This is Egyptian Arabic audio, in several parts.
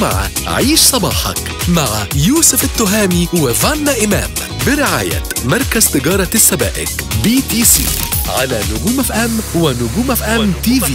مع عيش صباحك مع يوسف التهامي وفانا إمام برعاية مركز تجارة السبائك بي تي سي على نجوم اف ام ونجوم اف ام تي في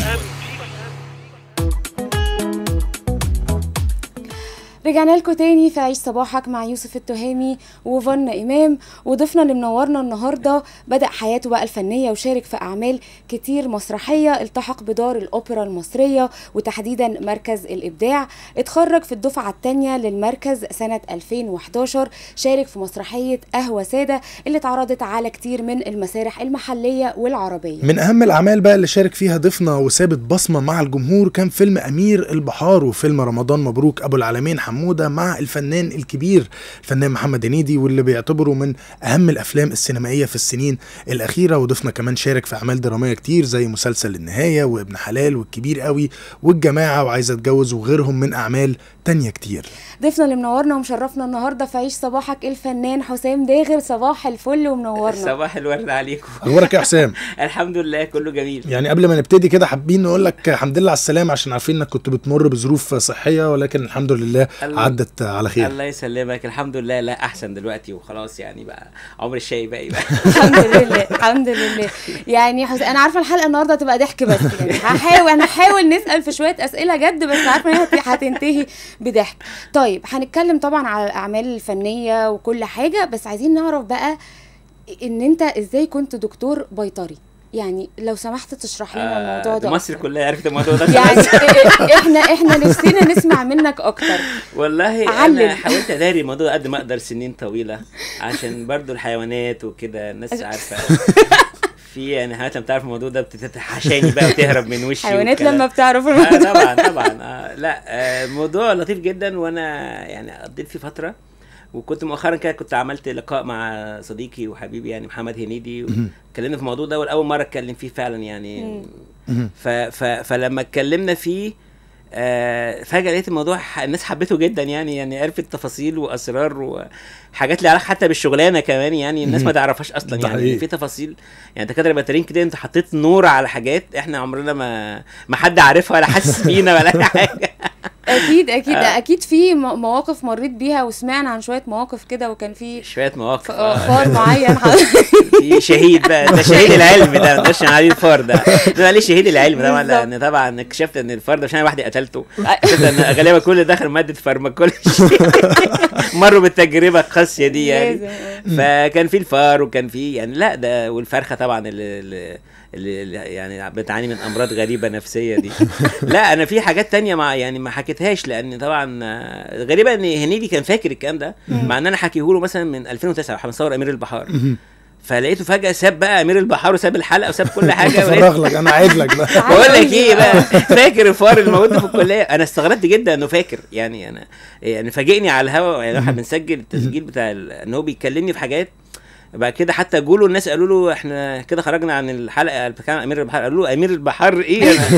رجعنا لكم تاني في عيش صباحك مع يوسف التهامي وفن إمام وضيفنا اللي منورنا النهارده بدأ حياته بقى الفنية وشارك في أعمال كتير مسرحية التحق بدار الأوبرا المصرية وتحديدا مركز الإبداع اتخرج في الدفعة الثانية للمركز سنة 2011 شارك في مسرحية قهوة سادة اللي اتعرضت على كتير من المسارح المحلية والعربية من اهم الاعمال بقى اللي شارك فيها ضيفنا وسابت بصمه مع الجمهور كان فيلم امير البحار وفيلم رمضان مبروك ابو العالمين حموده مع الفنان الكبير الفنان محمد هنيدي واللي بيعتبره من اهم الافلام السينمائيه في السنين الاخيره وضيفنا كمان شارك في اعمال دراميه كتير زي مسلسل النهايه وابن حلال والكبير قوي والجماعه وعايزه اتجوز وغيرهم من اعمال تانية كتير ضيفنا اللي منورنا ومشرفنا النهارده في عيش صباحك الفنان حسام داغر صباح الفل ومنورنا صباح الورد عليكم اخبارك يا حسام الحمد لله كله جميل يعني قبل ما نبتدي كده حابين نقول لك الحمد لله على السلامه عشان عارفين انك كنت بتمر بظروف صحيه ولكن الحمد لله الله- عدت على خير الله يسلمك الحمد لله لا احسن دلوقتي وخلاص يعني بقى عمر الشاي باقي بقى الحمد لله الحمد لله يعني حس... انا عارفه الحلقه النهارده هتبقى ضحك بس يعني هحاول انا هحاول نسال في شويه اسئله جد بس عارفه ان هي هت- هتنتهي بضحك طيب هنتكلم طبعا على الاعمال الفنيه وكل حاجه بس عايزين نعرف بقى ان انت ازاي كنت دكتور بيطري يعني لو سمحت تشرح لنا الموضوع آه، ده مصر أكتر. كلها عرفت الموضوع ده يعني خلاص. احنا احنا نفسنا نسمع منك اكتر والله علم. انا حاولت اداري الموضوع قد ما اقدر سنين طويله عشان برضو الحيوانات وكده الناس عارفه في يعني حيوانات لما بتعرف الموضوع ده بتتحشاني بقى وتهرب من وشي حيوانات والكلام. لما بتعرف آه الموضوع طبعا طبعا آه لا آه موضوع لطيف جدا وانا يعني قضيت فيه فتره وكنت مؤخرا كده كنت عملت لقاء مع صديقي وحبيبي يعني محمد هنيدي اتكلمنا في الموضوع ده واول مره اتكلم فيه فعلا يعني ف ف فلما اتكلمنا فيه آه فجاه لقيت الموضوع ح- الناس حبته جدا يعني يعني عرفت تفاصيل واسرار وحاجات لها علاقه حتى بالشغلانه كمان يعني الناس ما تعرفش اصلا ده يعني حقيقي. في تفاصيل يعني دكاتره بيطريين كده انت حطيت نور على حاجات احنا عمرنا ما ما حد عارفها ولا حاسس بينا ولا اي حاجه اكيد اكيد آه. اكيد في م- مواقف مريت بيها وسمعنا عن شويه مواقف كده وكان في شويه مواقف ف- آه. فار معين في شهيد بقى ده شهيد العلم ده ما نقدرش عليه الفار ده ده عليه شهيد العلم طبعا بالظبط. لان طبعا اكتشفت ان الفار ده مش انا لوحدي قتلته اكتشفت ان غالبا كل دخل ماده فارماكولوجي مروا بالتجربه القاسيه دي يعني لازم، آه. فكان في الفار وكان في يعني لا ده والفرخه طبعا اللي, اللي اللي اللي يعني بتعاني من امراض غريبه نفسيه دي لا انا في حاجات تانية مع يعني ما حكيتهاش لان طبعا آه، غريبه ان هنيدي كان فاكر الكلام ده مع ان انا حكيه له مثلا من 2009 واحنا بنصور امير البحار فلقيته فجاه ساب بقى امير البحار وساب الحلقه وساب كل حاجه ولقيت- فرغ لك انا عايد لك بقى بقول لك ايه بقى فاكر الفار اللي موجود في الكليه انا استغربت جدا انه فاكر يعني انا يعني فاجئني على الهوا يعني احنا بنسجل التسجيل بتاع ال- ان هو بيكلمني في حاجات بعد كده حتى جوله الناس قالوا له احنا كده خرجنا عن الحلقه بتاع امير البحار قالوا له امير البحار ايه انا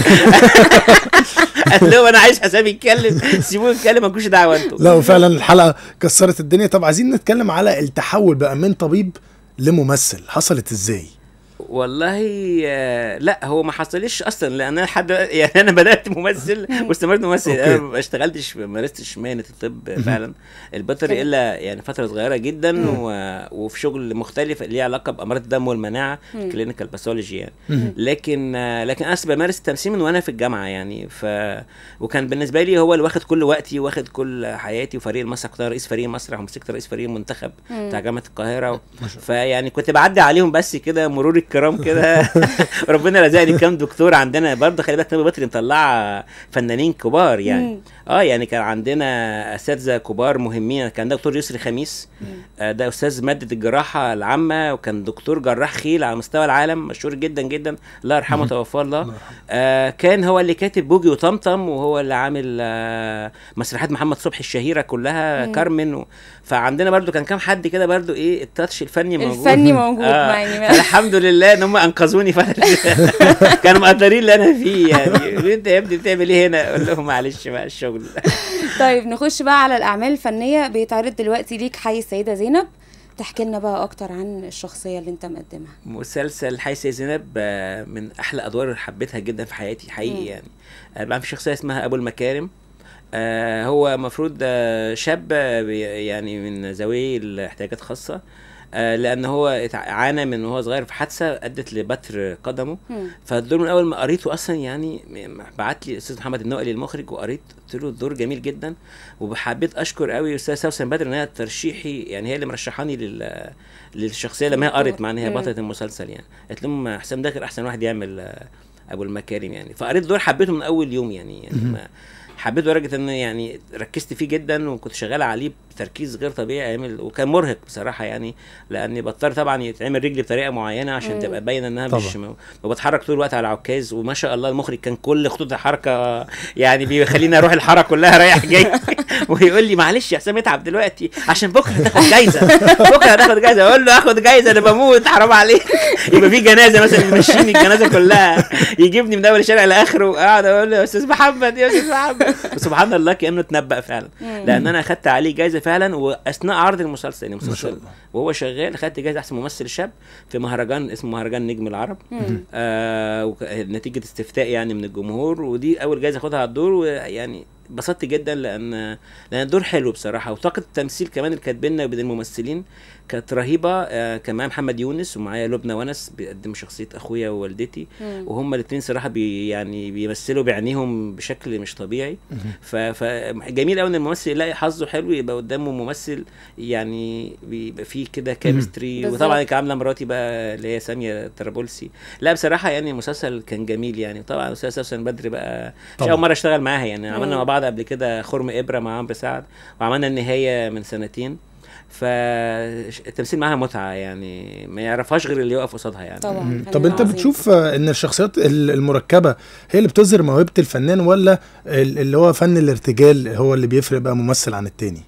قال لهم انا عايز حسام يتكلم سيبوه يتكلم مالكوش دعوه انتوا لا وفعلا الحلقه كسرت الدنيا طب عايزين نتكلم على التحول بقى من طبيب لممثل حصلت ازاي والله آه، لا هو ما حصلش اصلا لان انا لحد يعني انا بدات ممثل واستمرت ممثل أوكي. انا ما اشتغلتش ما مارستش مهنه الطب فعلا البيطري الا يعني فتره صغيره جدا و... وفي شغل مختلف ليه علاقه بامراض الدم والمناعه كلينيكال باثولوجي يعني لكن آه، لكن انا أصلاً بمارس التمثيل من وانا في الجامعه يعني ف وكان بالنسبه لي هو اللي واخد كل وقتي واخد كل حياتي وفريق المسرح كنت أنا رئيس فريق مسرح ومسكت رئيس فريق المنتخب بتاع جامعه القاهره و... فيعني كنت بعدي عليهم بس كده مرور الكرام كده ربنا رزقني بكام دكتور عندنا برضه خلي بالك نبي بطري مطلعه فنانين كبار يعني اه يعني كان عندنا اساتذه كبار مهمين كان ده دكتور يسري خميس آه ده استاذ ماده الجراحه العامه وكان دكتور جراح خيل على مستوى العالم مشهور جدا جدا الله يرحمه توفاه الله آه كان هو اللي كاتب بوجي وطمطم وهو اللي عامل آه مسرحيات محمد صبحي الشهيره كلها كارمن و... فعندنا برضو كان كام حد كده برضو ايه التاتش الفني موجود الفني موجود آه يعني الحمد لله ان هم انقذوني فعلا كانوا مقدرين اللي انا فيه يعني انت يا ابني بتعمل ايه هنا اقول لهم معلش بقى الشغل طيب نخش بقى على الاعمال الفنيه بيتعرض دلوقتي ليك حي السيده زينب تحكي لنا بقى اكتر عن الشخصيه اللي انت مقدمها مسلسل حي سي زينب آه، من احلى ادوار اللي حبيتها جدا في حياتي حقيقي يعني انا بعمل في شخصيه اسمها ابو المكارم آه هو المفروض آه شاب آه، بي- يعني من ذوي الاحتياجات الخاصه آه لان هو اتع- عانى من وهو صغير في حادثه ادت لبتر قدمه مم. فالدور من اول ما قريته اصلا يعني م- بعت لي الاستاذ محمد النقلي المخرج وقريت قلت له الدور جميل جدا وحبيت اشكر قوي الاستاذ سوسن بدر ان هي ترشيحي يعني هي اللي مرشحاني لل للشخصيه لما هي قرت مع ان هي مم. بطله المسلسل يعني قالت لهم حسام داخل احسن واحد يعمل آه، ابو المكارم يعني فقريت الدور حبيته من اول يوم يعني, يعني ما حبيته لدرجه ان يعني ركزت فيه جدا وكنت شغال عليه بتركيز غير طبيعي عامل وكان مرهق بصراحه يعني لاني بضطر طبعا يتعمل رجلي بطريقه معينه عشان مم. تبقى باينه انها طبعا. مش م- وبتحرك طول الوقت على عكاز وما شاء الله المخرج كان كل خطوط الحركه يعني بيخليني اروح الحاره كلها رايح جاي ويقول لي معلش يا حسام اتعب دلوقتي عشان بكره تاخد جايزه بكره هتاخد جايزه اقول له اخد جايزه انا بموت حرام عليك يبقى في جنازه مثلا يمشيني الجنازه كلها يجيبني من اول الشارع لاخره اقعد اقول له يا استاذ محمد يا استاذ محمد وسبحان الله كانه اتنبأ فعلا لان انا اخدت عليه جايزه فعلا واثناء عرض المسلسل يعني ما شاء المسلسل الله. وهو شغال اخدت جايزه احسن ممثل شاب في مهرجان اسمه مهرجان نجم العرب مم. آه وك- نتيجه استفتاء يعني من الجمهور ودي اول جايزه اخدها على الدور ويعني اتبسطت جدا لان لان الدور حلو بصراحه وطاقه التمثيل كمان اللي كانت بينا وبين الممثلين كانت رهيبه آه كان معايا محمد يونس ومعايا لبنى ونس بيقدم شخصيه اخويا ووالدتي مم. وهم الاثنين صراحه بي يعني بيمثلوا بعينيهم بشكل مش طبيعي ف- فجميل قوي ان الممثل يلاقي حظه حلو يبقى قدامه ممثل يعني بيبقى فيه كده كيمستري بالظبط. وطبعا كان عامله مراتي بقى اللي هي ساميه طرابلسي لا بصراحه يعني المسلسل كان جميل يعني طبعا استاذ سوسن بدري بقى مش طبعا. اول مره اشتغل معاها يعني عملنا مم. مع بعض قبل كده خرم ابره مع عمرو سعد وعملنا النهايه من سنتين فالتمثيل معاها متعه يعني ما يعرفهاش غير اللي يقف قصادها يعني طبعا مم. فنان طب انت عظيم. بتشوف آه، ان الشخصيات ال- المركبه هي اللي بتظهر موهبه الفنان ولا ال- اللي هو فن الارتجال هو اللي بيفرق بقى ممثل عن التاني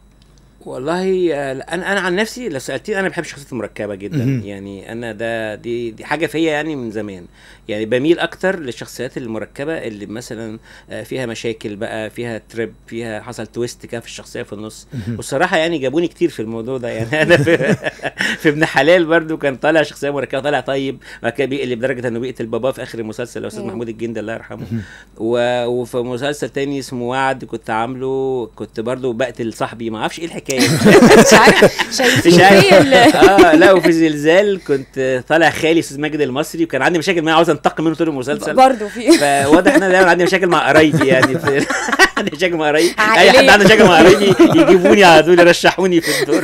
والله آه، انا انا عن نفسي لو سالتني انا بحب الشخصيات المركبه جدا مهم. يعني انا ده دي دي حاجه فيا يعني من زمان يعني بميل اكتر للشخصيات المركبه اللي مثلا آه، فيها مشاكل بقى فيها تريب فيها حصل تويست كده في الشخصيه في النص والصراحه يعني جابوني كتير في الموضوع ده يعني انا في, في ابن حلال برضو كان طالع شخصيه مركبه طالع طيب بعد كده بيقلب لدرجه انه بيقتل باباه في اخر المسلسل الاستاذ مم. محمود الجندي الله يرحمه و... وفي مسلسل تاني اسمه وعد كنت عامله كنت برضو بقتل صاحبي ما اعرفش ايه الحكايه مش عارف شايفين مش عارف ايه ال- اه لا وفي زلزال كنت طالع خالي استاذ ماجد المصري وكان عندي مشاكل معاه عاوز انتقم منه طول المسلسل برضه في فواضح ان انا دايما عندي مشاكل مع قرايبي يعني في عندي مشاكل مع قرايبي اي عائلية. حد عنده مشاكل مع قرايبي يجيبوني على طول يرشحوني في الدور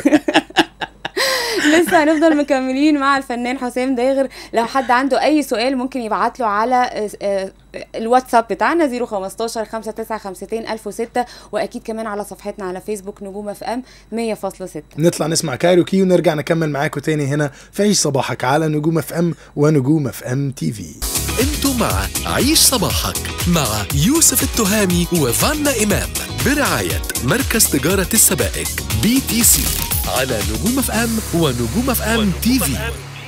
لسه هنفضل مكملين مع الفنان حسام داغر لو حد عنده اي سؤال ممكن يبعت له على آه، آه، الواتساب بتاعنا 015 5952 1006 واكيد كمان على صفحتنا على فيسبوك نجوم اف ام 100.6 نطلع نسمع كايروكي ونرجع نكمل معاكم تاني هنا في عيش صباحك على نجوم اف ام ونجوم اف ام تي في انتم مع عيش صباحك مع يوسف التهامي وفانا إمام برعاية مركز تجارة السبائك بي تي سي على نجوم اف ام ونجوم اف ام تي في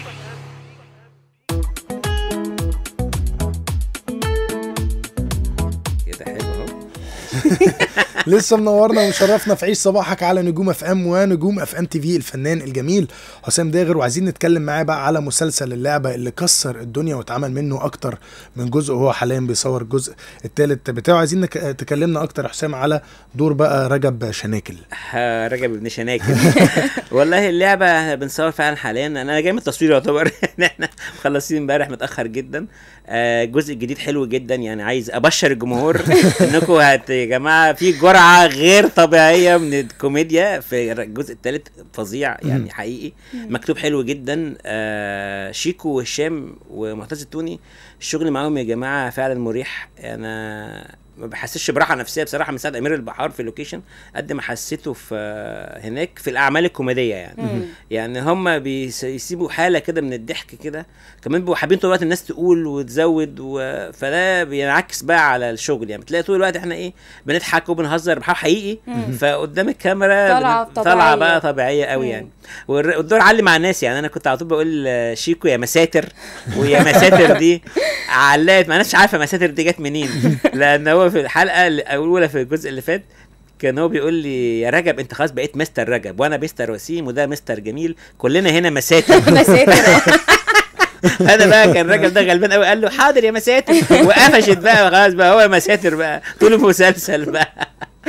كده حلو اهو لسه منورنا ومشرفنا في عيش صباحك على نجوم اف ام ونجوم اف ام تي في الفنان الجميل حسام داغر وعايزين نتكلم معاه بقى على مسلسل اللعبه اللي كسر الدنيا واتعمل منه اكتر من جزء وهو حاليا بيصور الجزء الثالث بتاعه عايزين نك... تكلمنا اكتر يا حسام على دور بقى رجب شناكل ها، رجب ابن شناكل والله اللعبه احنا بنصور فعلا حاليا انا جاي من التصوير يعتبر ان احنا مخلصين امبارح متاخر جدا آه، الجزء الجديد حلو جدا يعني عايز ابشر الجمهور انكم هت يا جماعه في جرعه غير طبيعيه من الكوميديا في الجزء الثالث فظيع يعني حقيقي مكتوب حلو جدا آه، شيكو وهشام ومعتز التوني الشغل معاهم يا جماعه فعلا مريح انا ما بحسش براحه نفسيه بصراحه من ساعه امير البحار في اللوكيشن قد ما حسيته في هناك في الاعمال الكوميديه يعني مم. يعني هم بيسيبوا حاله كده من الضحك كده كمان بيبقوا حابين طول الوقت الناس تقول وتزود و... فده بينعكس بقى على الشغل يعني بتلاقي طول الوقت احنا ايه بنضحك وبنهزر بحاول حقيقي فقدام الكاميرا طالعة بن- طبيعية. طالعه بقى طبيعيه قوي مم. يعني والر- والدور علي مع الناس يعني انا كنت على طول بقول آه، شيكو يا مساتر ويا مساتر دي علقت ما ناس عارفه مساتر دي جت منين لان هو في الحلقه الاولى في الجزء اللي فات كان هو بيقول لي يا رجب انت خلاص بقيت مستر رجب وانا مستر وسيم وده مستر جميل كلنا هنا مساتر مساتر انا بقى كان الراجل ده غلبان قوي قال له حاضر يا مساتر وقفشت بقى خلاص بقى هو مساتر بقى طول المسلسل بقى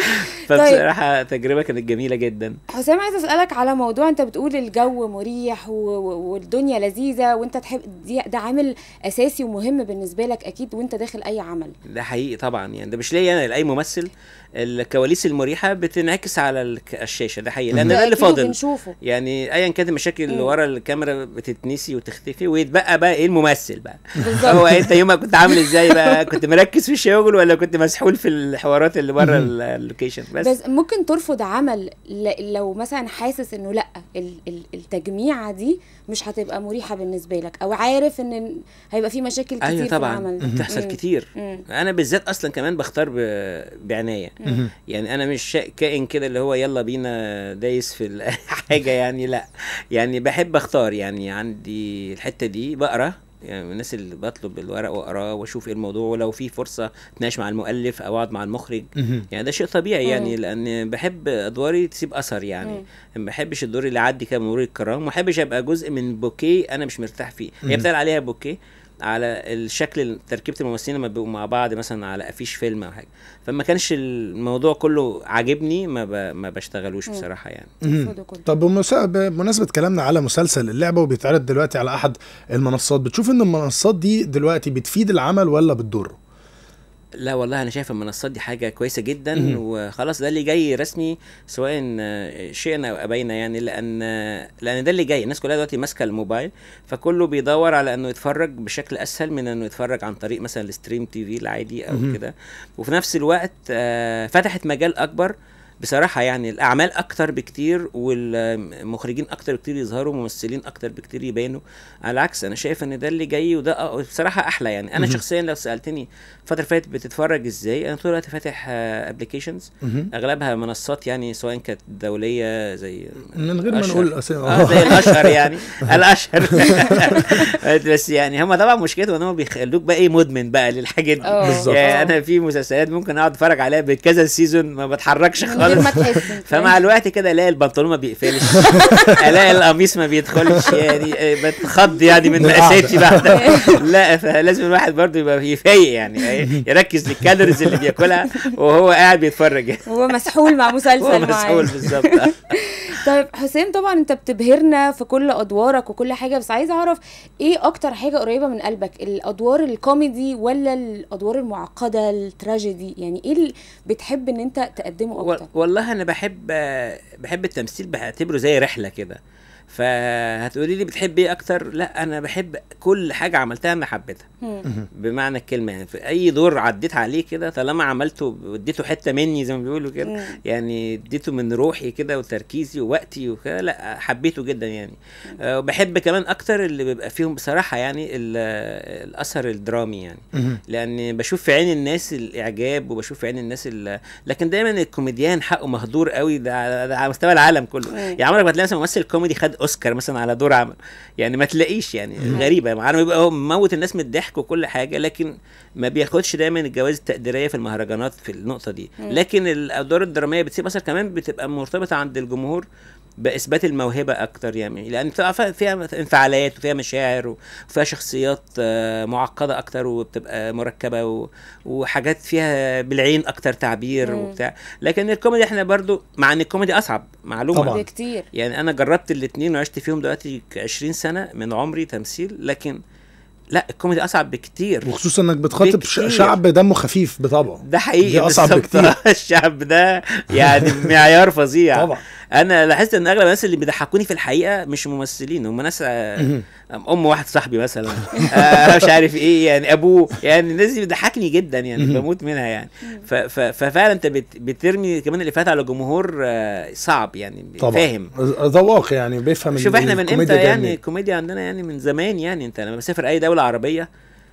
فبصراحه تجربه كانت جميله جدا حسام عايزه اسالك على موضوع انت بتقول الجو مريح و... و- والدنيا لذيذه وانت تحب دي ده عامل اساسي ومهم بالنسبه لك اكيد وانت داخل اي عمل ده حقيقي طبعا يعني ده مش ليا انا لاي ممثل الكواليس المريحه بتنعكس على الك- الشاشه ده حقيقي لان ده اللي أكيد فاضل بنشوفه يعني ايا كانت المشاكل اللي مم. ورا الكاميرا بتتنسي وتختفي ويتبقى بقى ايه الممثل بقى بالظبط هو انت يومك كنت عامل ازاي بقى كنت مركز في الشغل ولا كنت مسحول في الحوارات اللي بره ال- اللوكيشن بس, بس ممكن ترفض عمل ل- لو مثلا حاسس انه لا ال- ال- التجميعه دي مش هتبقى مريحه بالنسبه لك او عارف ان هيبقى في مشاكل كتير ايوه في طبعا العمل بتحصل مم. كتير مم. انا بالذات اصلا كمان بختار ب- بعنايه مهم. يعني انا مش شا- كائن كده اللي هو يلا بينا دايس في ال- حاجه يعني لا يعني بحب اختار يعني عندي الحته دي بقرا يعني من الناس اللي بطلب الورق واقراه واشوف ايه الموضوع ولو في فرصه اتناقش مع المؤلف او اقعد مع المخرج مهم. يعني ده شيء طبيعي يعني مم. لان بحب ادواري تسيب اثر يعني ما بحبش الدور اللي يعدي كده مرور الكرام ما بحبش ابقى جزء من بوكيه انا مش مرتاح فيه هي مم. بتقال عليها بوكيه على الشكل تركيبه الممثلين لما بيبقوا مع بعض مثلا على افيش فيلم او حاجه فما كانش الموضوع كله عاجبني ما ب... ما بشتغلوش مم. بصراحه يعني مهم. ترفضه كله. طب بمسا- بمناسبة كلامنا على مسلسل اللعبة وبيتعرض دلوقتي على أحد المنصات بتشوف إن المنصات دي دلوقتي بتفيد العمل ولا بتضره؟ لا والله انا شايف المنصات دي حاجه كويسه جدا مهم. وخلاص ده اللي جاي رسمي سواء آه، شئنا او ابينا يعني لان لان ده اللي جاي الناس كلها دلوقتي ماسكه الموبايل فكله بيدور على انه يتفرج بشكل اسهل من انه يتفرج عن طريق مثلا الستريم تي في العادي او مهم. كده وفي نفس الوقت آه، فتحت مجال اكبر بصراحة يعني الأعمال أكتر بكتير والمخرجين أكتر بكتير يظهروا ممثلين أكتر بكتير يبانوا على العكس أنا شايف إن ده اللي جاي وده أ- بصراحة أحلى يعني أنا مهم. شخصيا لو سألتني الفترة اللي فاتت بتتفرج إزاي أنا طول الوقت فاتح أبلكيشنز مهم. أغلبها منصات يعني سواء كانت دولية زي من غير ما أشهر. نقول أسامي اه زي الاشهر يعني الاشهر بس يعني هم طبعا مشكلتهم ان هم بيخلوك بقى ايه مدمن بقى للحاجات دي اه بالظبط. يعني آه. انا في مسلسلات ممكن اقعد اتفرج عليها بكذا سيزون ما بتحركش من غير خالص ما تحس فمع الوقت كده الاقي البنطلون ما بيقفلش الاقي القميص ما بيدخلش يعني آه، بتخض يعني من من القعدة. مقاساتي بعد لا فلازم الواحد برضه يبقى يفايق يعني آه، يركز للكالوريز اللي بياكلها وهو قاعد بيتفرج هو مسحول مع هو مسلسل مسؤول معين بالظبط طيب حسام طبعا انت بتبهرنا في كل ادوارك وكل حاجه بس عايزه اعرف ايه اكتر حاجه قريبه من قلبك الادوار الكوميدي ولا الادوار المعقده التراجيدي يعني ايه اللي بتحب ان انت تقدمه وال- اكتر والله انا بحب بحب التمثيل بعتبره زي رحله كده فهتقولي لي بتحب ايه اكتر لا انا بحب كل حاجه عملتها انا حبيتها مم. بمعنى الكلمه يعني في اي دور عديت عليه كده طالما عملته واديته حته مني زي ما بيقولوا كده مم. يعني اديته من روحي كده وتركيزي ووقتي وكده لا حبيته جدا يعني أه وبحب كمان اكتر اللي بيبقى فيهم بصراحه يعني ال- الاثر الدرامي يعني مهم. لان بشوف في عين الناس الاعجاب وبشوف في عين الناس ال... لكن دايما الكوميديان حقه مهدور قوي ده على, ده على مستوى العالم كله مم. يعني عمرك ما تلاقي مثلا ممثل كوميدي خد اوسكار مثلا على دور عمل يعني ما تلاقيش يعني غريبه مع انه بيبقى هو مموت الناس من الضحك وكل حاجه لكن ما بياخدش دايما الجوائز التقديريه في المهرجانات في النقطه دي مم. لكن الادوار الدراميه بتسيب اثر كمان بتبقى مرتبطه عند الجمهور باثبات الموهبه اكتر يعني لان بتبقى فيها- فيها انفعالات وفيها مشاعر وفيها شخصيات آه، معقده اكتر وبتبقى مركبه و- وحاجات فيها بالعين اكتر تعبير مم. وبتاع لكن الكوميدي احنا برضو مع ان الكوميدي اصعب معلومه طبعاً. بكتير يعني انا جربت الاتنين وعشت فيهم دلوقتي 20 سنه من عمري تمثيل لكن لا الكوميدي اصعب بكتير وخصوصا انك بتخاطب ش- بكتير. شعب دمه خفيف بطبعه ده حقيقي دي أصعب بالظبط. بكتير. الشعب ده يعني معيار فظيع طبعا انا لاحظت ان اغلب الناس اللي بيضحكوني في الحقيقه مش ممثلين هم ناس آه، مهم. ام واحد صاحبي مثلا آه مش عارف ايه يعني ابوه يعني الناس دي بتضحكني جدا يعني مهم. بموت منها يعني ف- ف- ففعلا انت بت- بترمي كمان اللي فات على جمهور آه، صعب يعني طبعا فاهم ذواق يعني بيفهم شوف احنا من الكوميديا امتى جاية يعني منين. الكوميديا عندنا يعني من زمان يعني انت لما بسافر اي دوله عربيه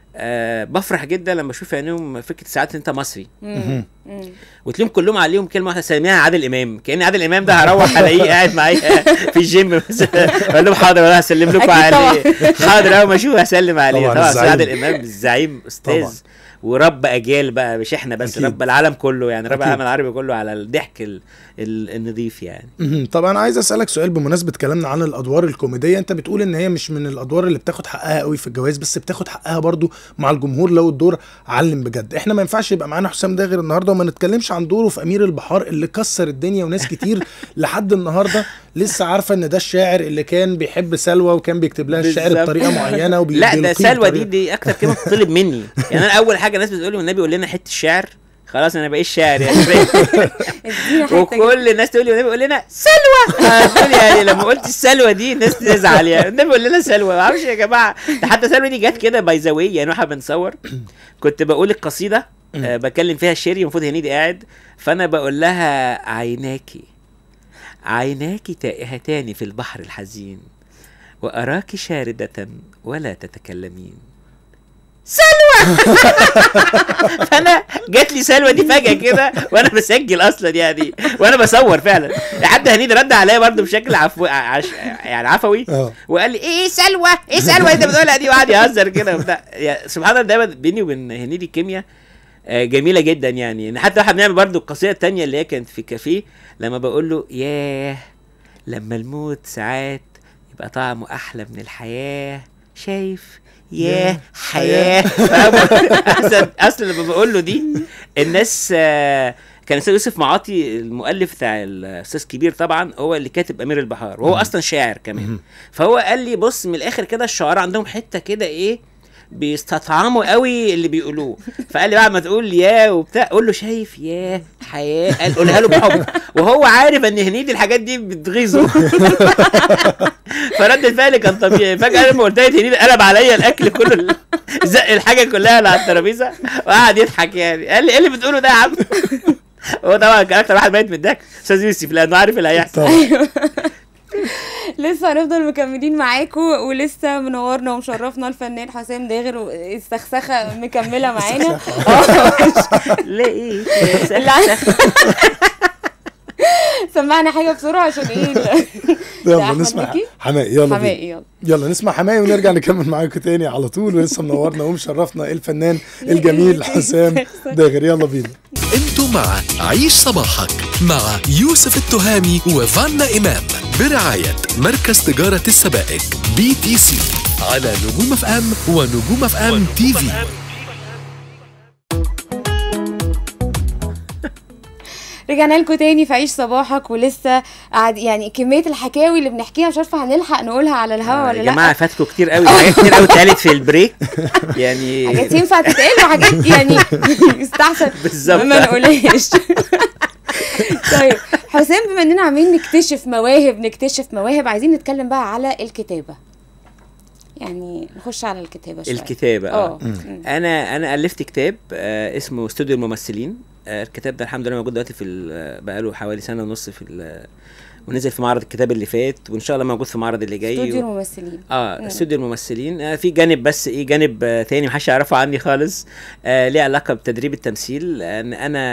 آه بفرح جدا لما اشوف عينيهم فكره ساعات انت مصري مم. مم. وتلاقيهم كلهم عليهم كلمه واحده سميها عادل امام كان عادل امام ده هروح الاقيه قاعد معايا في الجيم مثلا اقول لهم حاضر والله هسلم لكم أكيد عليه حاضر اول ما اشوفه هسلم عليه طبعاً طبعا الزعيم. عادل امام الزعيم استاذ طبعاً. ورب اجيال بقى مش احنا بس أكيد. رب العالم كله يعني رب أكيد. العالم العربي كله على الضحك ال- ال- النظيف يعني مهم. طب انا عايز اسالك سؤال بمناسبه كلامنا عن الادوار الكوميديه انت بتقول ان هي مش من الادوار اللي بتاخد حقها قوي في الجوائز بس بتاخد حقها برضو مع الجمهور لو الدور علم بجد احنا ما ينفعش يبقى معانا حسام داغر النهارده وما نتكلمش عن دوره في امير البحار اللي كسر الدنيا وناس كتير لحد النهارده لسه عارفه ان ده الشاعر اللي كان بيحب سلوى وكان بيكتب لها الشعر بالظبط. بطريقه معينه وبي لا ده بيلقيه سلوى دي بطريقة- دي اكتر كلمه بتطلب مني يعني انا اول حاجه الناس بتقول لي والنبي قول لنا حته الشعر خلاص انا بقيت شاعر يعني ادينا حته وكل الناس تقول لي والنبي قول لنا سلوى هتقول يعني لما قلت السلوى دي الناس تزعل يعني النبي قول لنا سلوى ما اعرفش يا جماعه ده حتى سلوى دي جت كده باي ذا واي يعني واحنا بنصور كنت بقول القصيده آه بكلم فيها الشيري المفروض هنيدي قاعد فانا بقول لها عيناكي عيناك تائهتان في البحر الحزين وأراك شاردة ولا تتكلمين سلوى فانا جات لي سلوى دي فجاه كده وانا بسجل اصلا يعني وانا بصور فعلا حتى هنيدي رد عليا برضه بشكل عفو عش... يعني عفوي اه وقال لي ايه سلوى ايه سلوى انت بتقولها دي وقعد يهزر كده وبتاع يعني سبحان الله دايما بيني وبين هنيدي كيمياء آه، جميله جدا يعني يعني حتى واحد بنعمل برضو القصيده التانية اللي هي كانت في كافيه لما بقول له ياه لما الموت ساعات يبقى طعمه احلى من الحياه شايف ياه حياه اصلا اصلا لما بقول له دي الناس آه، كان استاذ يوسف معاطي المؤلف بتاع الاستاذ كبير طبعا هو اللي كاتب امير البحار وهو اصلا شاعر كمان فهو قال لي بص من الاخر كده الشعراء عندهم حته كده ايه بيستطعموا قوي اللي بيقولوه فقال لي بعد ما تقول يا وبتاع قول له شايف يا حياه قال قولها له بحب وهو عارف ان هنيدي الحاجات دي بتغيظه فرد الفعل كان طبيعي فجاه لما قلت له هنيدي قلب عليا الاكل كله زق الحاجه كلها اللي على الترابيزه وقعد يضحك يعني قال لي ايه اللي بتقوله ده يا عم هو طبعا كان اكتر واحد ميت من الضحك استاذ يوسف لانه عارف اللي هيحصل طبعا لسه هنفضل مكملين معاكم ولسه منورنا ومشرفنا الفنان حسام داغر والسخسخه مكمله معانا ليه ايه لا. سمعنا حاجه بسرعه عشان ايه ال- يلا أحمد نسمع مكي؟ حماقي يلا بينا. حماقي يلا يلا نسمع حماقي ونرجع نكمل معاكم تاني على طول ولسه منورنا ومشرفنا الفنان الجميل حسام داغر يلا بينا انتوا مع عيش صباحك مع يوسف التهامي وفانا إمام برعاية مركز تجارة السبائك بي تي سي على نجوم اف ام ونجوم اف ام تي في رجعنا لكم تاني في عيش صباحك ولسه قاعد يعني كميه الحكاوي اللي بنحكيها مش عارفه هنلحق نقولها على الهوا ولا يا لا جماعه فاتكم كتير قوي حاجات كتير قوي اتقالت في البريك يعني حاجات ينفع تتقال وحاجات يعني يستحسن بالظبط. ما نقولهاش طيب حسام بما اننا عاملين نكتشف مواهب نكتشف مواهب عايزين نتكلم بقى على الكتابه يعني نخش على الكتابه شويه الكتابه اه اه انا انا الفت كتاب آه اسمه استوديو الممثلين آه الكتاب ده الحمد لله موجود دلوقتي في ال- بقاله حوالي سنه ونص في ال- ونزل في معرض الكتاب اللي فات وان شاء الله موجود في المعرض اللي جاي استوديو و... الممثلين اه استوديو الممثلين آه في جانب بس ايه جانب آه تاني محدش يعرفه عني خالص آه ليه علاقه بتدريب التمثيل لان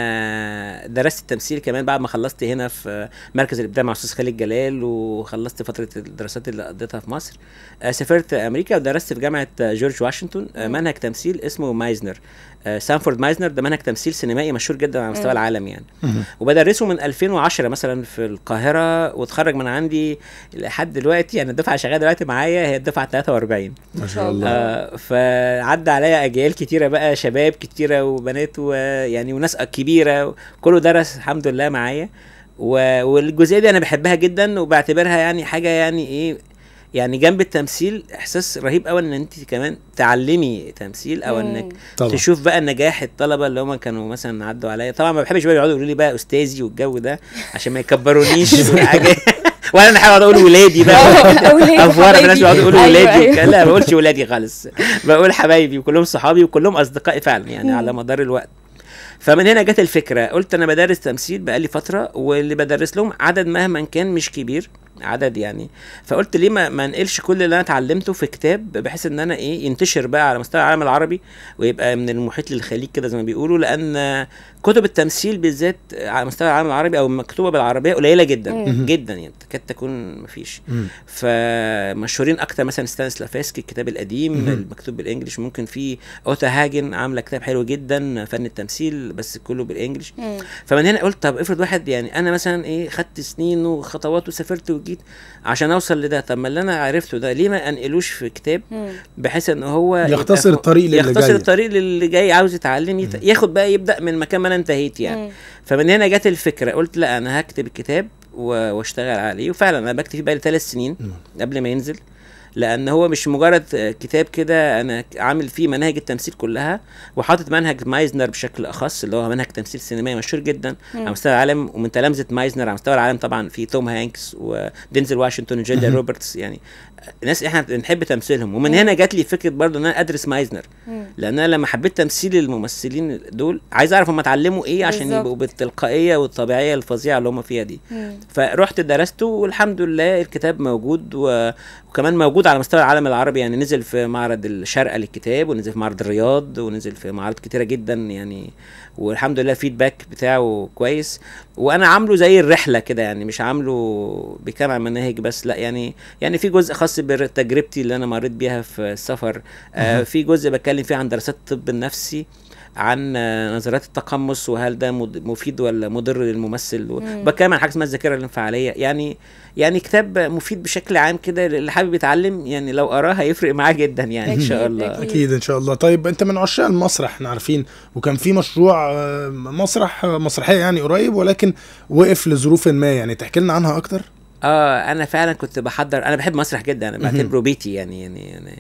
انا درست التمثيل كمان بعد ما خلصت هنا في مركز الابداع مع استاذ خالد جلال وخلصت فتره الدراسات اللي قضيتها في مصر آه سافرت امريكا ودرست في جامعه آه، جورج واشنطن آه منهج تمثيل اسمه مايزنر آه سانفورد مايزنر ده منهج تمثيل سينمائي مشهور جدا على مستوى العالم يعني وبدرسه من 2010 مثلا في القاهره واتخرج من عندي لحد دلوقتي يعني الدفعه شغاله دلوقتي معايا هي الدفعه 43 ما شاء الله آه فعدى عليا اجيال كتيره بقى شباب كتيره وبنات ويعني وناس كبيره كله درس الحمد لله معايا و- والجزئيه دي انا بحبها جدا وبعتبرها يعني حاجه يعني ايه يعني جنب التمثيل احساس رهيب قوي ان انت كمان تعلمي تمثيل او مم. انك طبعا. تشوف بقى نجاح الطلبه اللي هم كانوا مثلا عدوا عليا طبعا ما بحبش بقى يقعدوا يقولوا لي بقى استاذي والجو ده عشان ما يكبرونيش وحاجه وانا انا حابب اقول ولادي بقى أولادي، افوار الناس حبايبي. بيقعدوا يقولوا أيوة، ولادي أيوة. وكده. لا ما بقولش ولادي خالص بقول حبايبي وكلهم صحابي وكلهم اصدقائي فعلا يعني على مدار الوقت فمن هنا جت الفكره قلت انا بدرس تمثيل بقالي فتره واللي بدرس لهم عدد مهما كان مش كبير عدد يعني فقلت ليه ما, ما انقلش كل اللي انا اتعلمته في كتاب بحيث ان انا ايه ينتشر بقى على مستوى العالم العربي ويبقى من المحيط للخليج كده زي ما بيقولوا لان كتب التمثيل بالذات على مستوى العالم العربي او مكتوبه بالعربيه قليله جدا مم. جدا يعني تكاد تكون مفيش مم. فمشهورين اكتر مثلا ستانس لافاسكي الكتاب القديم مهم. المكتوب بالانجلش ممكن في اوتا هاجن عامله كتاب حلو جدا فن التمثيل بس كله بالانجلش مم. فمن هنا قلت طب افرض واحد يعني انا مثلا ايه خدت سنين وخطوات وسافرت وجيت عشان اوصل لده طب ما اللي انا عرفته ده ليه ما انقلوش في كتاب مم. بحيث ان هو يختصر يبقى- الطريق للي يختصر جاي. الطريق للي جاي عاوز يتعلم يت... ياخد بقى يبدا من مكان ما انا انا انتهيت يعني مم. فمن هنا جت الفكره قلت لا انا هكتب الكتاب و- واشتغل عليه وفعلا انا بكتب فيه بقالي ثلاث سنين قبل ما ينزل لان هو مش مجرد آه، كتاب كده انا عامل فيه مناهج التمثيل كلها وحاطط منهج مايزنر بشكل اخص اللي هو منهج تمثيل سينمائي مشهور جدا على مستوى العالم ومن تلامذه مايزنر على مستوى العالم طبعا في توم هانكس ودينزل واشنطن وجيليا روبرتس يعني ناس احنا بنحب تمثيلهم ومن هنا جات لي فكره برضه ان انا ادرس مايزنر مم. لان انا لما حبيت تمثيل الممثلين دول عايز اعرف هم اتعلموا ايه عشان بالظبط. يبقوا بالتلقائيه والطبيعيه الفظيعه اللي هم فيها دي مم. فرحت درسته والحمد لله الكتاب موجود و... وكمان موجود على مستوى العالم العربي يعني نزل في معرض الشارقه للكتاب ونزل في معرض الرياض ونزل في معارض كتيره جدا يعني والحمد لله الفيدباك بتاعه كويس وانا عامله زي الرحله كده يعني مش عامله بيتكلم عن مناهج بس لا يعني يعني في جزء خاص بتجربتي اللي انا مريت بيها في السفر آه في جزء بتكلم فيه عن دراسات الطب النفسي عن آه، نظريات التقمص وهل ده مد- مفيد ولا مضر للممثل مم. بتكلم عن حاجه اسمها الذاكره الانفعاليه يعني يعني كتاب مفيد بشكل عام كده اللي حابب يتعلم يعني لو قراه هيفرق معاه جدا يعني ان شاء أكيد، الله أكيد. اكيد ان شاء الله طيب انت من عشاق المسرح احنا عارفين وكان في مشروع آه، مسرح آه، مسرحيه يعني قريب ولكن وقف لظروف ما يعني تحكي لنا عنها اكتر اه انا فعلا كنت بحضر انا بحب مسرح جدا انا بعتبره بيتي يعني يعني, يعني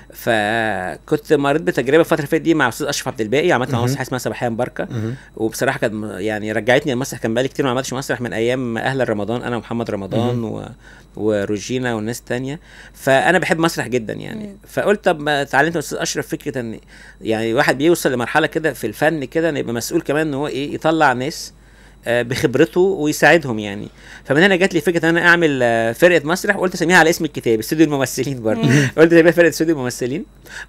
فكنت مريت بتجربه الفتره اللي فاتت دي مع استاذ اشرف عبد الباقي عملت مع مسرح اسمها صباحيه مباركه وبصراحه كانت م- يعني رجعتني المسرح كان بقالي كتير ما عملتش مسرح من ايام اهل رمضان انا ومحمد رمضان و... وروجينا والناس التانية فانا بحب مسرح جدا يعني مم. فقلت طب ما اتعلمت من استاذ اشرف فكره ان يعني واحد بيوصل لمرحله كده في الفن كده ان يبقى مسؤول كمان ان هو ايه يطلع ناس آه، بخبرته ويساعدهم يعني فمن هنا جات لي فكره ان انا اعمل آه، فرقه مسرح وقلت اسميها على اسم الكتاب استوديو الممثلين برضه قلت اسميها فرقه استوديو الممثلين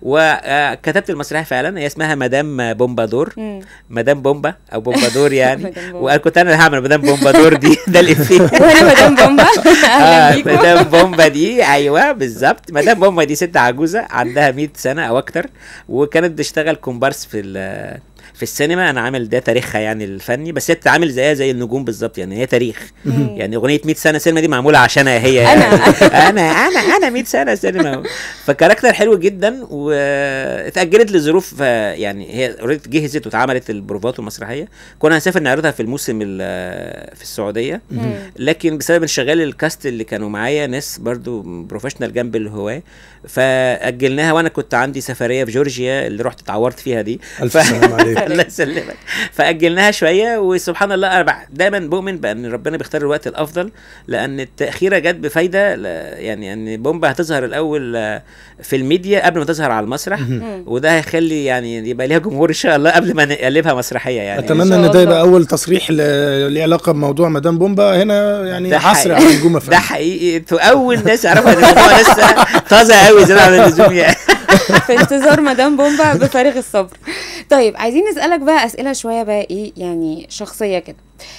وكتبت المسرحيه فعلا هي اسمها مدام بومبادور مم. مدام بومبا او بومبادور يعني مدام بومبا. وانا كنت انا اللي هعمل مدام بومبادور دي ده الافيه وانا مدام بومبا اهلا آه بيكم مدام بومبا دي ايوه بالظبط مدام بومبا دي ست عجوزه عندها 100 سنه او اكتر وكانت بتشتغل كومبارس في ال- في السينما انا عامل ده تاريخها يعني الفني بس هي بتتعامل زيها زي النجوم بالظبط يعني هي تاريخ مم. يعني اغنيه 100 سنه سينما دي معموله عشانها هي يعني. أنا. انا انا انا 100 سنه سينما فكاركتر حلو جدا واتاجلت لظروف آه، يعني هي اوريدي جهزت واتعملت البروفات والمسرحيه كنا هنسافر نعرضها في الموسم ال- في السعوديه مم. لكن بسبب انشغال الكاست اللي كانوا معايا ناس برضو بروفيشنال جنب الهواه فاجلناها وانا كنت عندي سفريه في جورجيا اللي رحت اتعورت فيها دي الف سلام عليك الله يسلمك فاجلناها شويه وسبحان الله انا بع- دايما بؤمن بان ربنا بيختار الوقت الافضل لان التاخيره جت بفايده ل- يعني ان بومبا هتظهر الاول آه، في الميديا قبل ما تظهر على المسرح مم. وده هيخلي يعني يبقى ليها جمهور ان شاء الله قبل ما نقلبها مسرحيه يعني اتمنى شاء ان ده الله. يبقى اول تصريح ل- ليه علاقه بموضوع مدام بومبا هنا يعني ده حصر حقيقي. على نجوم ده فن حقيقي انتوا اول ناس يعرفوا ان الموضوع لسه طازه قوي زياده عن اللزوم يعني في انتظار مدام بومبا بفارغ الصبر طيب عايزين نسألك بقى أسئلة شوية بقى إيه يعني شخصية كده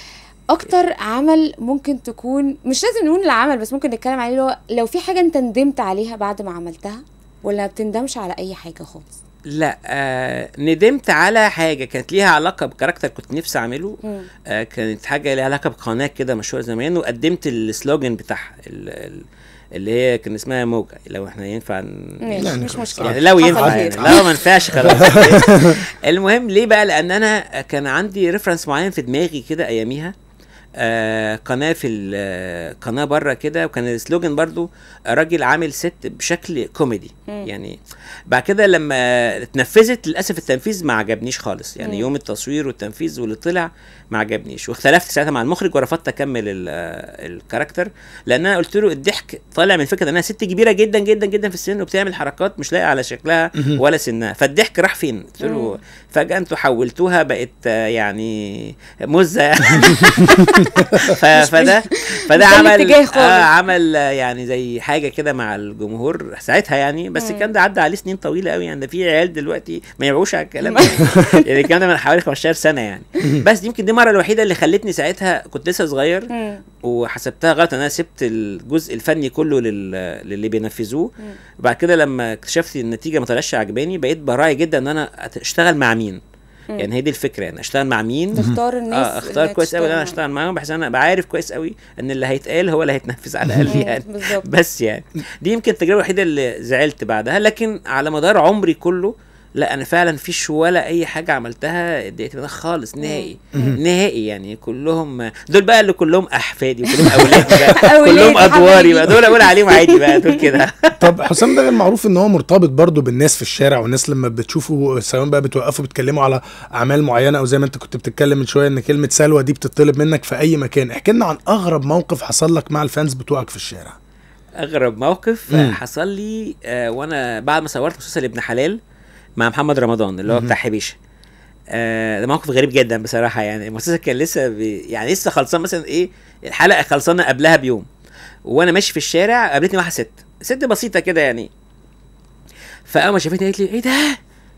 أكتر عمل ممكن تكون مش لازم نقول العمل بس ممكن نتكلم عليه اللي هو لو في حاجة أنت ندمت عليها بعد ما عملتها ولا ما بتندمش على أي حاجة خالص لا آه ندمت على حاجه كانت ليها علاقه بكاركتر كنت نفسي اعمله مم. آه كانت حاجه ليها علاقه بقناه كده مشهوره زمان وقدمت السلوجن بتاعها ال- ال- اللي هي كان اسمها موجة لو احنا ينفع ن- ماشي يعني مش خلاص. مشكلة يعني لو حصل ينفع خير. يعني لو ما ينفعش خلاص المهم ليه بقى لان انا كان عندي ريفرنس معين في دماغي كده اياميها آه قناه في ال- آه، قناه بره كده وكان السلوجن برضو راجل عامل ست بشكل كوميدي مم. يعني بعد كده لما اتنفذت للاسف التنفيذ ما عجبنيش خالص يعني مم. يوم التصوير والتنفيذ واللي طلع ما عجبنيش واختلفت ساعتها مع المخرج ورفضت اكمل ال- آه، الكاركتر لان انا قلت له الضحك طالع من فكره انها ست كبيره جدا جدا جدا في السن وبتعمل حركات مش لايقه على شكلها ولا سنها فالضحك راح فين قلت له مم. فجاه انتوا حولتوها بقت آه، يعني مزه ف- فده فده مش ده عمل الاتجاه خالص. آه عمل آه، يعني زي حاجه كده مع الجمهور ساعتها يعني بس مم. الكلام ده عدى عليه سنين طويله قوي يعني ده في عيال دلوقتي ما يبيعوش على الكلام ده يعني الكلام ده من حوالي 15 سنه يعني بس دي يمكن دي المره الوحيده اللي خلتني ساعتها كنت لسه صغير مم. وحسبتها غلط ان انا سبت الجزء الفني كله لل... للي بينفذوه بعد كده لما اكتشفت النتيجه ما طلعش عجباني بقيت براعي جدا ان انا اشتغل مع مين مم. يعني هي دي الفكره يعني اشتغل مع مين تختار الناس اه اختار اللي كويس قوي ان انا هتشتغل اشتغل معاهم بحيث انا ابقى عارف كويس قوي ان اللي هيتقال هو اللي هيتنفذ على الاقل معاهم. يعني مم، بالظبط بس يعني دي يمكن التجربه الوحيده اللي زعلت بعدها لكن على مدار عمري كله لا انا فعلا فيش ولا اي حاجه عملتها اتضايقت منها خالص نهائي نهائي يعني كلهم دول بقى اللي كلهم احفادي وكلهم اولادي بقى أولاد كلهم ادواري حبايبي. بقى دول اقول عليهم عادي بقى دول كده طب حسام ده غير معروف ان هو مرتبط برضه بالناس في الشارع والناس لما بتشوفه سواء بقى بتوقفوا بتتكلموا على اعمال معينه او زي ما انت كنت بتتكلم من شويه ان كلمه سلوى دي بتطلب منك في اي مكان احكي لنا عن اغرب موقف حصل لك مع الفانز بتوعك في الشارع اغرب موقف مم. حصل لي آه وانا بعد ما صورت مسلسل ابن حلال مع محمد رمضان اللي هو بتاع حبيشه آه ده موقف غريب جدا بصراحه يعني المسلسل كان لسه بي يعني لسه خلصان مثلا ايه الحلقه خلصانه قبلها بيوم وانا ماشي في الشارع قابلتني واحده ست ست بسيطه كده يعني فاول ما شافتني قالت لي ايه ده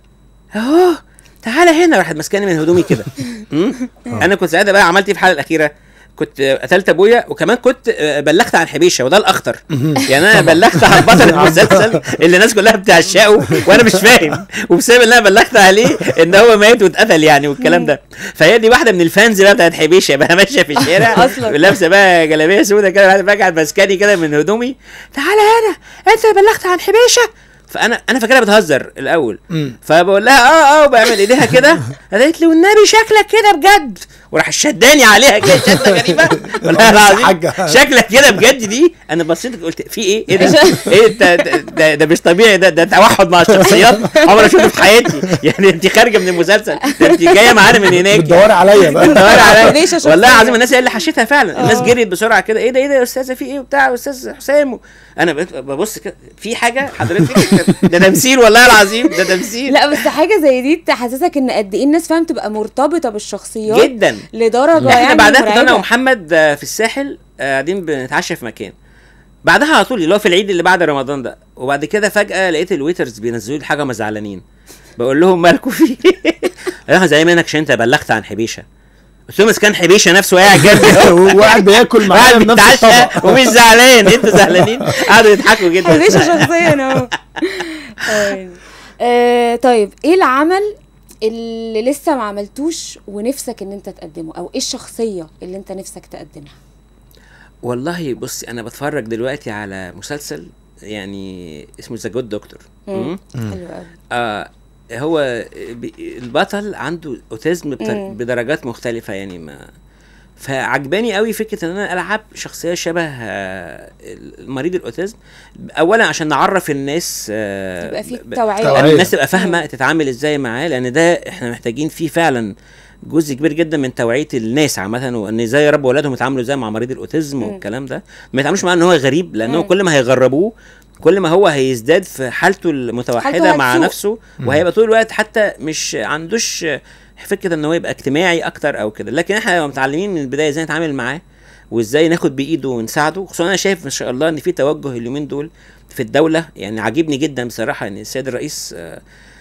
اهو تعالى هنا راحت ماسكاني من هدومي كده مم؟ انا كنت ساعتها بقى عملت ايه في الحلقه الاخيره كنت آه، قتلت ابويا وكمان كنت آه، بلغت عن حبيشه وده الاخطر يعني انا بلغت عن بطل المسلسل اللي الناس كلها بتعشقه وانا مش فاهم وبسبب ان انا بلغت عليه ان هو مات واتقتل يعني والكلام ده فهي دي واحده من الفانز بقى بتاعت حبيشه بقى ماشيه في الشارع أصلاً. لابسة لابسه بقى جلابيه سوداء كده واحد راجع ماسكاني كده من هدومي تعالى هنا انت اللي بلغت عن حبيشه فانا انا فاكرها بتهزر الاول مم. فبقول لها اه اه وبعمل ايديها كده قالت لي والنبي شكلك كده بجد وراح شداني عليها كده شده غريبه والله العظيم حاجة. شكلك كده بجد دي انا بصيت قلت في ايه ايه ده ايه ده ده, ده, ده مش طبيعي ده ده توحد مع الشخصيات عمري اشوفه في حياتي يعني انت خارجه من المسلسل ده انت جايه معانا من هناك بتدوري عليا بقى بتدوري عليا ليش أشوف والله كده؟ العظيم الناس هي اللي حشتها فعلا الناس آه. جريت بسرعه كده ايه ده ايه ده يا استاذه في ايه وبتاع يا استاذ حسام انا بقيت ببص كده في حاجه حضرتك ده تمثيل والله العظيم ده تمثيل لا بس حاجه زي دي تحسسك ان قد ايه الناس فاهم تبقى مرتبطه بالشخصيات جدا لدرجه احنا يعني بعدها كنا انا مرعبة. ومحمد آه، في الساحل آه، قاعدين بنتعشى في مكان بعدها على طول اللي هو في العيد اللي بعد رمضان ده وبعد كده فجاه لقيت الويترز بينزلوا لي حاجه ما زعلانين بقول لهم مالكوا في انا زي منك عشان انت بلغت عن حبيشه قلت لهم بس كان حبيشه نفسه قاعد جنبي وقاعد بياكل معايا قاعد من نفس بيتعشى الطبق ومش زعلان انتوا زعلانين قعدوا يضحكوا جدا حبيشه شخصيا اهو آه يعني. آه، طيب ايه العمل اللي لسه ما عملتوش ونفسك ان انت تقدمه او ايه الشخصيه اللي انت نفسك تقدمها والله بصي انا بتفرج دلوقتي على مسلسل يعني اسمه ذا جود دكتور مم. حلو قوي آه هو بي- البطل عنده اوتيزم بت- مم. بدرجات مختلفه يعني ما فعجباني قوي فكره ان انا العب شخصيه شبه آه، مريض الاوتيزم اولا عشان نعرف الناس آه، يبقى في ب- توعيه توعية. ان الناس تبقى فاهمه تتعامل ازاي معاه لان ده احنا محتاجين فيه فعلا جزء كبير جدا من توعيه الناس عامه وان ازاي يربوا اولادهم يتعاملوا ازاي مع مريض الاوتيزم مم. والكلام ده ما يتعاملوش معاه ان هو غريب لانه مم. كل ما هيغربوه كل ما هو هيزداد في حالته المتوحده حالته مع هتسوء. نفسه وهيبقى طول الوقت حتى مش عندوش فكره ان هو يبقى اجتماعي اكتر او كده لكن احنا لو متعلمين من البدايه ازاي نتعامل معاه وازاي ناخد بايده ونساعده خصوصا انا شايف ما شاء الله ان في توجه اليومين دول في الدوله يعني عاجبني جدا بصراحه ان السيد الرئيس آه،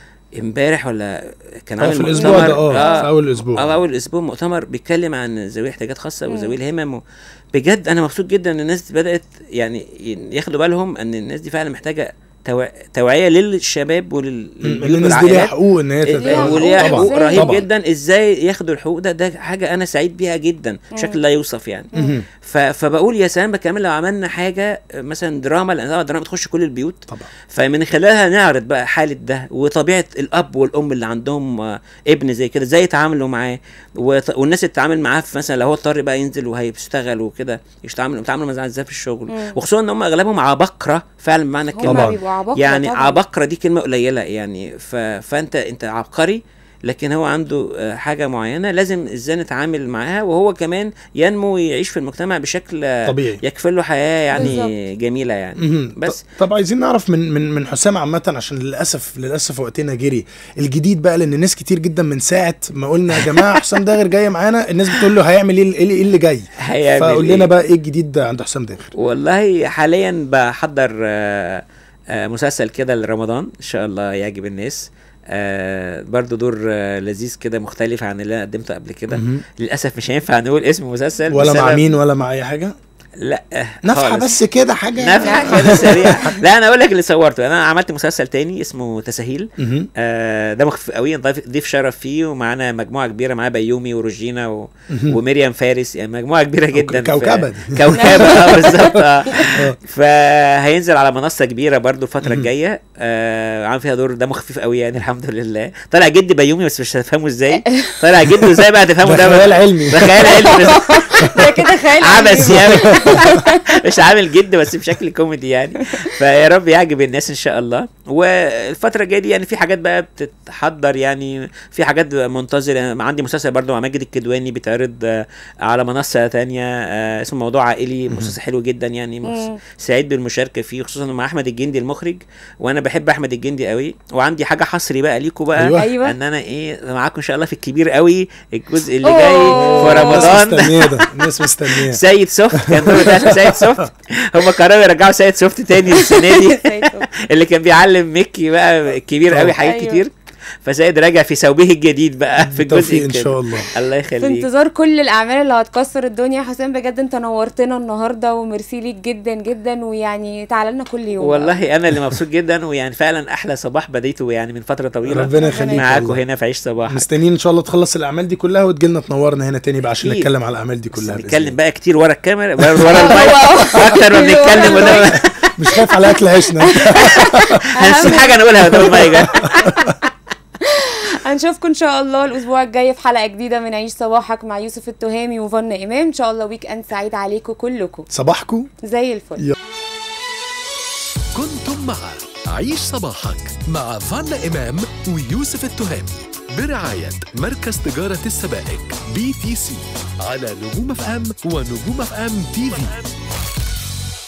امبارح ولا كان اه عامل في الاسبوع ده مؤتمر- اه في اول الاسبوع اه اول اسبوع مؤتمر بيتكلم عن ذوي احتياجات خاصه مم. وذوي الهمم و... بجد انا مبسوط جدا ان الناس بدات يعني ياخدوا بالهم ان الناس دي فعلا محتاجه توع... توعيه للشباب ولل مم، للبيوت ان الناس دي ليها والعائلات. حقوق ان هي ليها تتعامل. حقوق. وليها طبعاً. حقوق إزاي؟ رهيب طبعاً. جدا ازاي ياخدوا الحقوق ده ده حاجه انا سعيد بيها جدا بشكل لا يوصف يعني مهم. ف... فبقول يا سلام كمان لو عملنا حاجه مثلا دراما لان طبعاً الدراما بتخش كل البيوت طبعا فمن خلالها نعرض بقى حالة ده وطبيعة الأب والأم اللي عندهم آه، ابن زي كده ازاي يتعاملوا معاه وط- والناس اللي تتعامل معاه في مثلا لو هو اضطر بقى ينزل وهيشتغل وكده يتعاملوا يتعاملوا معاه ازاي في الشغل مم. وخصوصا ان هم اغلبهم عبقرة فعلا بمعنى هم الكلمة بيبقوا عباقرة يعني طبعاً. عبقرة دي كلمة قليلة يعني ف... فانت انت عبقري لكن هو عنده آه، حاجة معينة لازم ازاي نتعامل معاها وهو كمان ينمو ويعيش في المجتمع بشكل آه، طبيعي. يكفل له حياة يعني بالظبط. جميلة يعني مهم. بس ط- طب عايزين نعرف من من من حسام عامه عشان للاسف للاسف وقتنا جري الجديد بقى لان ناس كتير جدا من ساعه ما قلنا يا جماعه حسام داغر جاي معانا الناس بتقول له هيعمل ايه إيه اللي جاي هيعمل فقول إيه؟ لنا بقى ايه الجديد ده عند حسام داغر والله حاليا بحضر آه، آه، مسلسل كده لرمضان ان شاء الله يعجب الناس آه برضو دور آه لذيذ كده مختلف عن اللي انا قدمته قبل كده مهم. للاسف مش هينفع نقول اسم المسلسل ولا مع بسبب- مين ولا مع اي حاجه لا نفحه خالص. بس كده حاجه نفحه كده سريع لا انا اقول لك اللي صورته انا عملت مسلسل تاني اسمه تساهيل مهم. آه ده مخفف قوي ضيف ضيف شرف فيه ومعانا مجموعه كبيره معاه بيومي وروجينا و... ومريم فارس يعني مجموعه كبيره جدا ف- كوكبة دي. كوكبه اه بالظبط آه. فهينزل على منصه كبيره برضو الفتره الجايه آه عامل فيها دور ده مخفف قوي يعني الحمد لله طالع جد بيومي بس مش هتفهمه ازاي طالع جد ازاي بقى هتفهمه ده ده خيال علمي. ده خيال علمي ده كده خيال عبث علمي. يعني مش عامل جد بس بشكل كوميدي يعني فيا رب يعجب الناس ان شاء الله والفتره الجايه دي يعني في حاجات بقى بتتحضر يعني في حاجات منتظره عندي مسلسل برضو مع ماجد الكدواني بيتعرض آه، على منصه تانية آه، اسمه موضوع عائلي مسلسل حلو جدا يعني مس- مم. سعيد بالمشاركه فيه خصوصا مع احمد الجندي المخرج وانا بحب احمد الجندي قوي وعندي حاجه حصري بقى ليكوا بقى أيوة. أيوة. ان انا ايه معاكم ان شاء الله في الكبير قوي الجزء اللي جاي أوه. في الناس رمضان مستنيه ده الناس مستنيه سيد سوفت كان دور بتاع سيد سوفت هم قرروا يرجعوا سيد سوفت تاني السنه دي سيد سوفت. اللي كان بيعلم ميكي بقى الكبير قوي حاجات أيوة. كتير فسيد راجع في ثوبه الجديد بقى في الجزء بالتوفيق ان الكامل. شاء الله الله في يخليك انتظار كل الاعمال اللي هتكسر الدنيا يا حسام بجد انت نورتنا النهارده وميرسي ليك جدا جدا ويعني تعالى لنا كل يوم والله انا اللي مبسوط جدا ويعني فعلا احلى صباح بديته يعني من فتره طويله ربنا يخليك معاكم والله. هنا في عيش صباح مستنيين ان شاء الله تخلص الاعمال دي كلها وتجي لنا تنورنا هنا تاني بقى عشان أكيد. نتكلم على الاعمال دي كلها بإذن نتكلم الله. بقى كتير ورا الكاميرا ورا المايك اكتر ما بنتكلم قدام مش خايف على اكل عيشنا هنسيب حاجه نقولها قدام المايك هنشوفكم ان شاء الله الاسبوع الجاي في حلقه جديده من عيش صباحك مع يوسف التهامي وفنا امام ان شاء الله ويك اند سعيد عليكم كلكم صباحكم زي الفل كنتم مع عيش صباحك مع فانا إمام ويوسف التهامي برعاية مركز تجارة السبائك بي تي سي على نجوم اف ام ونجوم اف ام تي في